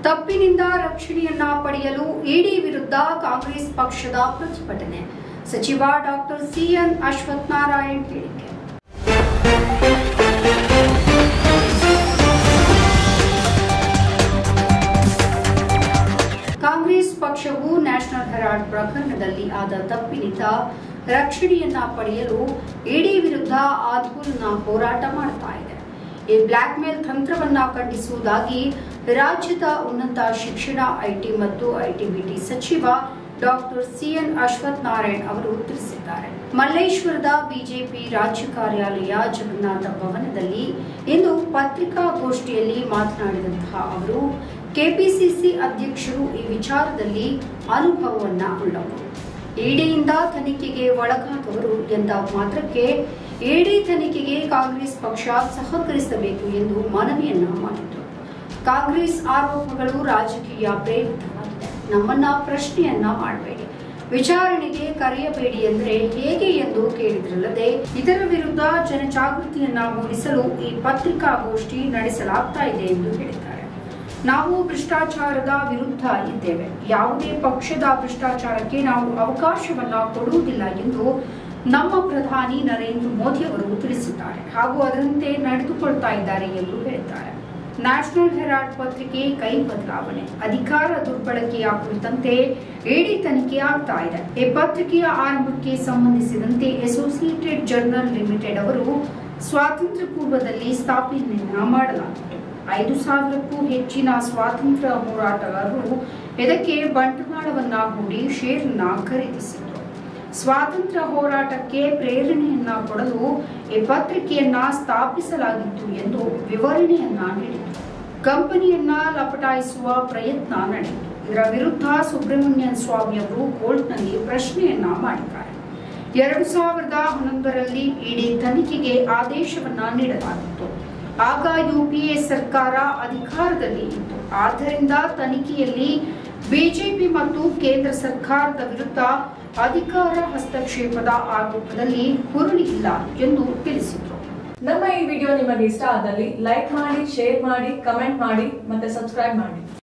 ತಪ್ಪಿನಿಂದ ರಕ್ಷಣೆಯನ್ನ ಪಡೆಯಲು ಇಡಿ ವಿರುದ್ಧ ಕಾಂಗ್ರೆಸ್ ಪಕ್ಷದ ಪ್ರತಿಭಟನೆ ಸಚಿವ ಡಾಕ್ಟರ್ ಸಿಎನ್ ಅಶ್ವಥ್ ನಾರಾಯಣ್ ಹೇಳಿಕೆ ಕಾಂಗ್ರೆಸ್ ಪಕ್ಷವು ನ್ಯಾಷನಲ್ ಹೆರಾಲ್ಡ್ ಪ್ರಕರಣದಲ್ಲಿ ಆದ ತಪ್ಪಿನಿಂದ ರಕ್ಷಣೆಯನ್ನ ಪಡೆಯಲು ಇಡಿ ವಿರುದ್ಧ ಆಂದೋಲನ ಹೋರಾಟ ಮಾಡ್ತಾ ಇದೆ ಈ ಬ್ಲಾಕ್ ಮೇಲ್ ತಂತ್ರವನ್ನ ಖಂಡಿಸುವುದಾಗಿ ರಾಜ್ಯದ ಉನ್ನತ ಶಿಕ್ಷಣ ಐಟಿ ಮತ್ತು ಐಟಿಬಿಟಿ ಸಚಿವ ಡಾಕ್ಟರ್ ಸಿಎನ್ ಅಶ್ವಥ್ ನಾರಾಯಣ್ ಅವರು ತಿಳಿಸಿದ್ದಾರೆ ಮಲ್ಲೇಶ್ವರದ ಬಿಜೆಪಿ ರಾಜ್ಯ ಕಾರ್ಯಾಲಯ ಜಗನ್ನಾಥ ಭವನದಲ್ಲಿ ಇಂದು ಪತ್ರಿಕಾಗೋಷ್ಠಿಯಲ್ಲಿ ಮಾತನಾಡಿದಂತಹ ಅವರು ಕೆಪಿಸಿಸಿ ಅಧ್ಯಕ್ಷರು ಈ ವಿಚಾರದಲ್ಲಿ ಅನುಭವವನ್ನ ಉಳ್ಳವರು ಇಡಿಯಿಂದ ತನಿಖೆಗೆ ಒಳಗಾದವರು ಎಂದ ಮಾತ್ರಕ್ಕೆ ಇಡಿ ತನಿಖೆಗೆ ಕಾಂಗ್ರೆಸ್ ಪಕ್ಷ ಸಹಕರಿಸಬೇಕು ಎಂದು ಮನವಿಯನ್ನ ಮಾಡಿದರು ಕಾಂಗ್ರೆಸ್ ಆರೋಪಗಳು ರಾಜಕೀಯ ಪ್ರೇರಿತವಾಗಿದೆ ನಮ್ಮನ್ನ ಪ್ರಶ್ನೆಯನ್ನ ಮಾಡಬೇಡಿ ವಿಚಾರಣೆಗೆ ಕರೆಯಬೇಡಿ ಎಂದರೆ ಹೇಗೆ ಎಂದು ಕೇಳಿದ್ರಲ್ಲದೆ ಇದರ ವಿರುದ್ಧ ಜನಜಾಗೃತಿಯನ್ನ ಮೂಡಿಸಲು ಈ ಪತ್ರಿಕಾಗೋಷ್ಠಿ ನಡೆಸಲಾಗ್ತಾ ಇದೆ ಎಂದು ಹೇಳಿದ್ದಾರೆ ನಾವು ಭ್ರಷ್ಟಾಚಾರದ ವಿರುದ್ಧ ಇದ್ದೇವೆ ಯಾವುದೇ ಪಕ್ಷದ ಭ್ರಷ್ಟಾಚಾರಕ್ಕೆ ನಾವು ಅವಕಾಶವನ್ನ ಕೊಡುವುದಿಲ್ಲ ಎಂದು ನಮ್ಮ ಪ್ರಧಾನಿ ನರೇಂದ್ರ ಮೋದಿ ಅವರು ತಿಳಿಸಿದ್ದಾರೆ ಹಾಗೂ ಅದರಂತೆ ನಡೆದುಕೊಳ್ತಾ ಇದ್ದಾರೆ ಎಂದು ಹೇಳಿದ್ದಾರೆ ನ್ಯಾಷನಲ್ ಹೆರಾಲ್ಡ್ ಪತ್ರಿಕೆ ಕೈ ಬದಲಾವಣೆ ಅಧಿಕಾರ ದುರ್ಬಳಕೆಯ ಕುರಿತಂತೆ ಇಡಿ ತನಿಖೆ ಆಗ್ತಾ ಇದೆ ಈ ಪತ್ರಿಕೆಯ ಆರಂಭಕ್ಕೆ ಸಂಬಂಧಿಸಿದಂತೆ ಅಸೋಸಿಯೇಟೆಡ್ ಜರ್ನಲ್ ಲಿಮಿಟೆಡ್ ಅವರು ಸ್ವಾತಂತ್ರ್ಯ ಪೂರ್ವದಲ್ಲಿ ಸ್ಥಾಪನೆಯನ್ನ ಮಾಡಲಾಗಿತ್ತು ಐದು ಸಾವಿರಕ್ಕೂ ಹೆಚ್ಚಿನ ಸ್ವಾತಂತ್ರ್ಯ ಹೋರಾಟಗಾರರು ಇದಕ್ಕೆ ಬಂಡವಾಳವನ್ನ ಹೂಡಿ ಷೇರನ್ನ ಖರೀದಿಸಿದರು ಸ್ವಾತಂತ್ರ್ಯ ಹೋರಾಟಕ್ಕೆ ಪ್ರೇರಣೆಯನ್ನ ಕೊಡಲು ಈ ಪತ್ರಿಕೆಯನ್ನ ಸ್ಥಾಪಿಸಲಾಗಿತ್ತು ಎಂದು ವಿವರಣೆಯನ್ನ ನೀಡಿತು ಕಂಪನಿಯನ್ನ ಲಪಟಾಯಿಸುವ ಪ್ರಯತ್ನ ನಡೆಯಿತು ಇದರ ವಿರುದ್ಧ ಸುಬ್ರಹ್ಮಣ್ಯನ್ ಸ್ವಾಮಿ ಅವರು ಕೋರ್ಟ್ನಲ್ಲಿ ಪ್ರಶ್ನೆಯನ್ನ ಮಾಡಿದ್ದಾರೆ ಎರಡು ಸಾವಿರದ ಹನ್ನೊಂದರಲ್ಲಿ ಇಡಿ ತನಿಖೆಗೆ ಆದೇಶವನ್ನ ನೀಡಲಾಗಿತ್ತು ಆಗ ಯುಪಿಎ ಸರ್ಕಾರ ಅಧಿಕಾರದಲ್ಲಿ ಇತ್ತು ಆದ್ದರಿಂದ ತನಿಖೆಯಲ್ಲಿ ಬಿಜೆಪಿ ಮತ್ತು ಕೇಂದ್ರ ಸರ್ಕಾರದ ವಿರುದ್ಧ ಅಧಿಕಾರ ಹಸ್ತಕ್ಷೇಪದ ಆರೋಪದಲ್ಲಿ ಹುರುಳಿಲ್ಲ ಎಂದು ತಿಳಿಸಿದರು ನಮ್ಮ ಈ ವಿಡಿಯೋ ನಿಮಗೆ ಇಷ್ಟ ಆದಲ್ಲಿ ಲೈಕ್ ಮಾಡಿ ಶೇರ್ ಮಾಡಿ ಕಮೆಂಟ್ ಮಾಡಿ ಮತ್ತೆ ಸಬ್ಸ್ಕ್ರೈಬ್ ಮಾಡಿ